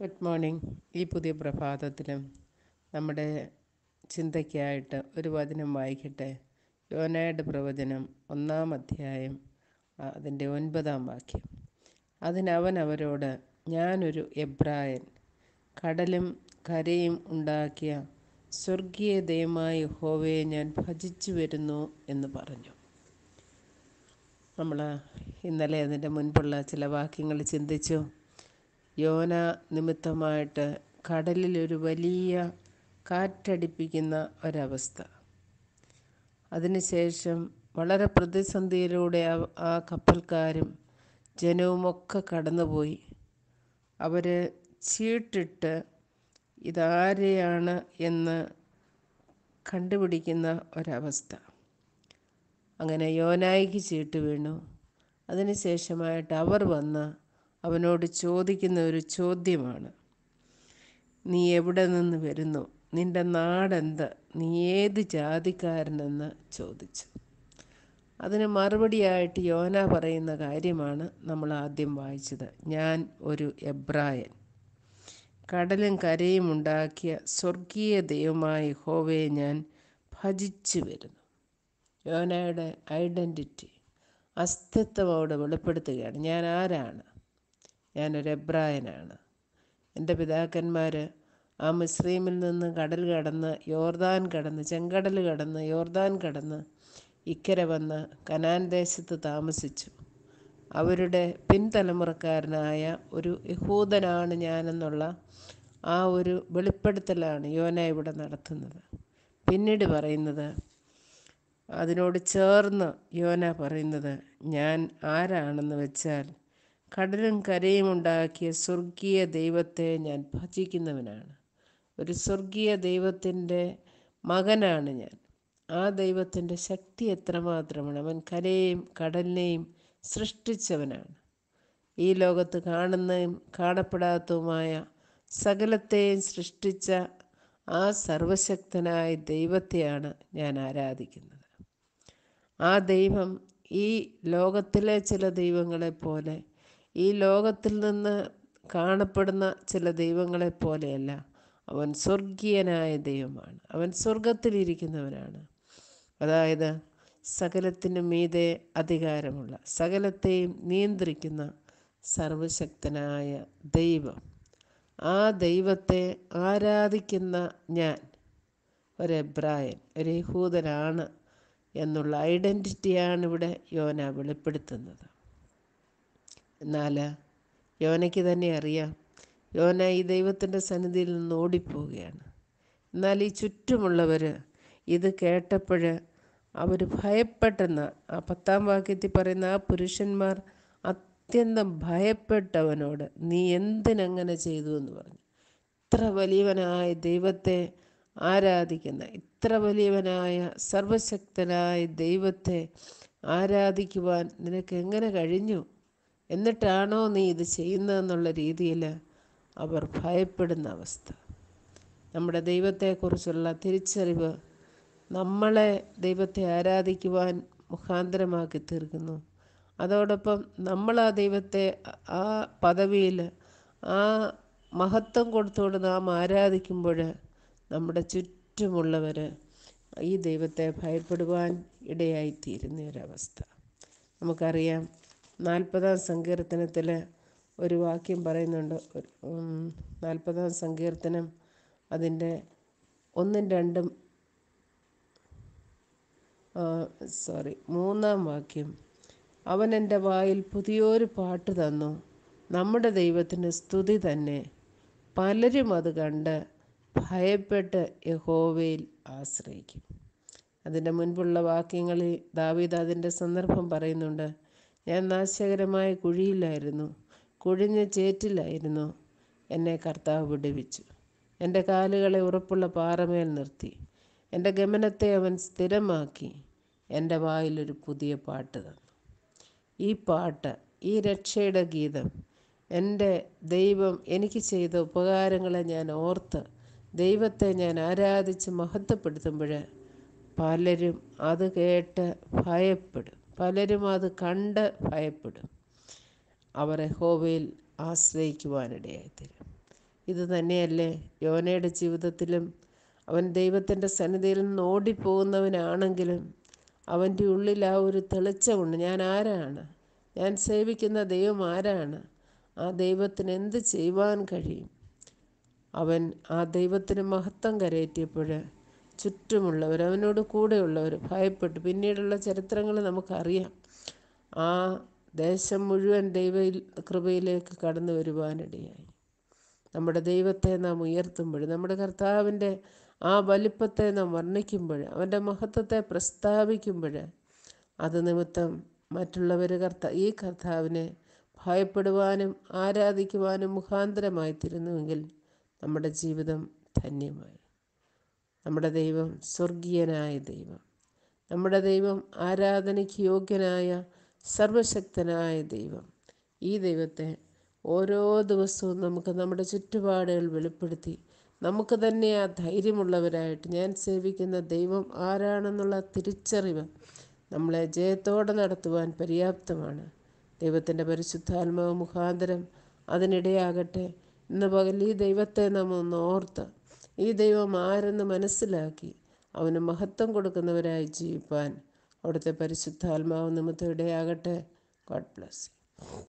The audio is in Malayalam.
ഗുഡ് മോർണിംഗ് ഈ പുതിയ പ്രഭാതത്തിലും നമ്മുടെ ചിന്തയ്ക്കായിട്ട് ഒരു വചനം വായിക്കട്ടെ യോനയുടെ പ്രവചനം ഒന്നാം അധ്യായം ആ, അതിൻ്റെ ഒൻപതാം വാക്യം അതിനവൻ അവരോട് ഞാനൊരു എബ്രായൻ കടലും കരയും ഉണ്ടാക്കിയ സ്വർഗീയ ദൈവമായ യഹോവയെ ഞാൻ ഭജിച്ചു വരുന്നു എന്ന് പറഞ്ഞു നമ്മൾ ഇന്നലെ അതിൻ്റെ മുൻപുള്ള ചില വാക്യങ്ങൾ ചിന്തിച്ചു യോന നിമിത്തമായിട്ട് കടലിലൊരു വലിയ കാറ്റടിപ്പിക്കുന്ന ഒരവസ്ഥ അതിനുശേഷം വളരെ പ്രതിസന്ധിയിലൂടെ ആ- ആ കപ്പൽക്കാരും ജനവുമൊക്കെ കടന്നുപോയി അവർ ചീട്ടിട്ട് ഇതാരെയാണ് എന്ന് കണ്ടുപിടിക്കുന്ന ഒരവസ്ഥ അങ്ങനെ യോനായിക്ക് ചീട്ട് വീണു അതിനുശേഷമായിട്ട് അവർ വന്ന് അവനോട് ചോദിക്കുന്ന ഒരു ചോദ്യമാണ് നീ എവിടെ നിന്ന് വരുന്നു നിന്റെ നാടെന്ത് നീ ഏത് ജാതിക്കാരനെന്ന് ചോദിച്ചു അതിന് മറുപടിയായിട്ട് യോന പറയുന്ന കാര്യമാണ് നമ്മൾ ആദ്യം വായിച്ചത് ഞാൻ ഒരു എബ്രായൻ കടലും കരയും ഉണ്ടാക്കിയ സ്വർഗീയ ദൈവമായ ഹോവയെ ഞാൻ ഭജിച്ചു വരുന്നു യോനയുടെ ഐഡൻറ്റിറ്റി അസ്തിത്വം അവിടെ വെളിപ്പെടുത്തുകയാണ് ഞാൻ ആരാണ് ഞാനൊരു എബ്രായനാണ് എൻ്റെ പിതാക്കന്മാർ ആ മിസ്രൈമിൽ നിന്ന് കടൽ കടന്ന് യോർദാൻ കടന്ന് ചെങ്കടൽ കടന്ന് യോർദാൻ കടന്ന് ഇക്കരെ വന്ന് കനാൻ ദേശത്ത് താമസിച്ചു അവരുടെ പിൻതലമുറക്കാരനായ ഒരു യഹൂദനാണ് ഞാനെന്നുള്ള ആ ഒരു വെളിപ്പെടുത്തലാണ് യോന ഇവിടെ നടത്തുന്നത് പിന്നീട് പറയുന്നത് അതിനോട് ചേർന്ന് യോന പറയുന്നത് ഞാൻ ആരാണെന്ന് വെച്ചാൽ കടലും കരയും ഉണ്ടാക്കിയ സ്വർഗീയ ദൈവത്തെ ഞാൻ ഭജിക്കുന്നവനാണ് ഒരു സ്വർഗീയ ദൈവത്തിൻ്റെ മകനാണ് ഞാൻ ആ ദൈവത്തിൻ്റെ ശക്തി എത്രമാത്രമാണ് അവൻ കരയെയും കടലിനെയും സൃഷ്ടിച്ചവനാണ് ഈ ലോകത്ത് കാണുന്നതും കാണപ്പെടാത്തതുമായ സകലത്തെയും സൃഷ്ടിച്ച ആ സർവശക്തനായ ദൈവത്തെയാണ് ഞാൻ ആരാധിക്കുന്നത് ആ ദൈവം ഈ ലോകത്തിലെ ചില ദൈവങ്ങളെ പോലെ ഈ ലോകത്തിൽ നിന്ന് കാണപ്പെടുന്ന ചില ദൈവങ്ങളെ പോലെയല്ല അവൻ സ്വർഗീയനായ ദൈവമാണ് അവൻ സ്വർഗത്തിലിരിക്കുന്നവനാണ് അതായത് സകലത്തിനും മീതെ അധികാരമുള്ള സകലത്തെയും നിയന്ത്രിക്കുന്ന സർവശക്തനായ ദൈവം ആ ദൈവത്തെ ആരാധിക്കുന്ന ഞാൻ ഒരു എബ്രായൻ ഒരു യഹൂദനാണ് എന്നുള്ള ഐഡൻറ്റിറ്റിയാണ് ഇവിടെ യോന വെളിപ്പെടുത്തുന്നത് എന്നാൽ യോനയ്ക്ക് തന്നെ അറിയാം യോന ഈ ദൈവത്തിൻ്റെ സന്നിധിയിൽ നിന്ന് ഓടിപ്പോവുകയാണ് എന്നാൽ ഈ ചുറ്റുമുള്ളവർ ഇത് കേട്ടപ്പോൾ അവർ ഭയപ്പെട്ടെന്ന് ആ പത്താം വാക്യത്തിൽ പറയുന്ന ആ പുരുഷന്മാർ അത്യന്തം ഭയപ്പെട്ടവനോട് നീ എന്തിനങ്ങനെ ചെയ്തു എന്ന് പറഞ്ഞു ഇത്ര വലിയവനായ ദൈവത്തെ ആരാധിക്കുന്ന ഇത്ര വലിയവനായ സർവശക്തനായ ദൈവത്തെ ആരാധിക്കുവാൻ നിനക്ക് എങ്ങനെ കഴിഞ്ഞു എന്നിട്ടാണോ നീ ഇത് ചെയ്യുന്നതെന്നുള്ള രീതിയിൽ അവർ ഭയപ്പെടുന്ന അവസ്ഥ നമ്മുടെ ദൈവത്തെക്കുറിച്ചുള്ള തിരിച്ചറിവ് നമ്മളെ ദൈവത്തെ ആരാധിക്കുവാൻ മുഖാന്തരമാക്കി തീർക്കുന്നു അതോടൊപ്പം നമ്മൾ ആ ദൈവത്തെ ആ പദവിയിൽ ആ മഹത്വം കൊടുത്തുകൊണ്ട് നാം ആരാധിക്കുമ്പോൾ നമ്മുടെ ചുറ്റുമുള്ളവർ ഈ ദൈവത്തെ ഭയപ്പെടുവാൻ ഇടയായിത്തീരുന്ന ഒരവസ്ഥ നമുക്കറിയാം നാൽപ്പതാം സങ്കീർത്തനത്തിൽ ഒരു വാക്യം പറയുന്നുണ്ട് ഒരു- ഉം, നാൽപ്പതാം സങ്കീർത്തനം അതിൻ്റെ ഒന്നും രണ്ടും സോറി മൂന്നാം വാക്യം അവൻ എൻ്റെ വായിൽ പുതിയൊരു പാട്ട് തന്നു നമ്മുടെ ദൈവത്തിന് സ്തുതി തന്നെ പലരും അത് കണ്ട് ഭയപ്പെട്ട് യഹോവയിൽ ആശ്രയിക്കും അതിൻ്റെ മുൻപുള്ള വാക്യങ്ങളിൽ ദാവീദ് അതിൻ്റെ സന്ദർഭം പറയുന്നുണ്ട് ഞാൻ നാശകരമായ കുഴിയിലായിരുന്നു കുഴിഞ്ഞ ചേറ്റിലായിരുന്നു എന്നെ കർത്താവ് വിടുവിച്ചു എൻ്റെ കാലുകളെ ഉറപ്പുള്ള പാറമേൽ നിർത്തി എൻ്റെ ഗമനത്തെ അവൻ സ്ഥിരമാക്കി എൻ്റെ വായിലൊരു പുതിയ പാട്ട് തന്നു ഈ പാട്ട് ഈ രക്ഷയുടെ ഗീതം എൻ്റെ ദൈവം എനിക്ക് ചെയ്ത ഉപകാരങ്ങളെ ഞാൻ ഓർത്ത് ദൈവത്തെ ഞാൻ ആരാധിച്ച് മഹത്വപ്പെടുത്തുമ്പോൾ പലരും അത് കേട്ട് ഭയപ്പെടും പലരും അത് കണ്ട് ഭയപ്പെടും അവർ യഹോവയിൽ ആശ്രയിക്കുവാനിടയായിത്തീരും ഇത് തന്നെയല്ലേ യോനയുടെ ജീവിതത്തിലും അവൻ ദൈവത്തിൻ്റെ സന്നിധിയിൽ നിന്ന് ഓടിപ്പോകുന്നവനാണെങ്കിലും അവൻ്റെ ഉള്ളിൽ ആ ഒരു തെളിച്ചമുണ്ട് ഞാൻ ആരാണ് ഞാൻ സേവിക്കുന്ന ദൈവം ആരാണ് ആ ദൈവത്തിന് എന്ത് ചെയ്യുവാൻ കഴിയും അവൻ ആ ദൈവത്തിന് മഹത്വം കരയറ്റിയപ്പോൾ ചുറ്റുമുള്ളവർ അവനോട് കൂടെയുള്ളവർ ഭയപ്പെട്ടു പിന്നീടുള്ള ചരിത്രങ്ങൾ നമുക്കറിയാം ആ ദേശം മുഴുവൻ ദൈവ കൃപയിലേക്ക് കടന്നു വരുവാനിടയായി നമ്മുടെ ദൈവത്തെ നാം ഉയർത്തുമ്പോൾ നമ്മുടെ കർത്താവിൻ്റെ ആ വലിപ്പത്തെ നാം വർണ്ണിക്കുമ്പോൾ അവൻ്റെ മഹത്വത്തെ പ്രസ്താവിക്കുമ്പോൾ അത് നിമിത്തം മറ്റുള്ളവർ കർത്ത ഈ കർത്താവിനെ ഭയപ്പെടുവാനും ആരാധിക്കുവാനും മുഖാന്തരമായി തീരുന്നുവെങ്കിൽ നമ്മുടെ ജീവിതം ധന്യമായി നമ്മുടെ ദൈവം സ്വർഗീയനായ ദൈവം നമ്മുടെ ദൈവം ആരാധനയ്ക്ക് യോഗ്യനായ സർവശക്തനായ ദൈവം ഈ ദൈവത്തെ ഓരോ ദിവസവും നമുക്ക് നമ്മുടെ ചുറ്റുപാടുകൾ വെളിപ്പെടുത്തി നമുക്ക് തന്നെ ആ ധൈര്യമുള്ളവരായിട്ട് ഞാൻ സേവിക്കുന്ന ദൈവം ആരാണെന്നുള്ള തിരിച്ചറിവ് നമ്മളെ ജയത്തോടെ നടത്തുവാൻ പര്യാപ്തമാണ് ദൈവത്തിൻ്റെ പരിശുദ്ധാത്മാവ് മുഖാന്തരം അതിനിടയാകട്ടെ ഇന്ന് പകൽ ഈ ദൈവത്തെ നാം ഒന്ന് ഓർത്ത് ഈ ദൈവം ആരെന്ന് മനസ്സിലാക്കി അവന് മഹത്വം കൊടുക്കുന്നവരായി ജീവിപ്പാൻ അവിടുത്തെ പരിശുദ്ധാത്മാവ് നിമിത്തം ഇടയാകട്ടെ ഗോഡ് ബ്ലസ്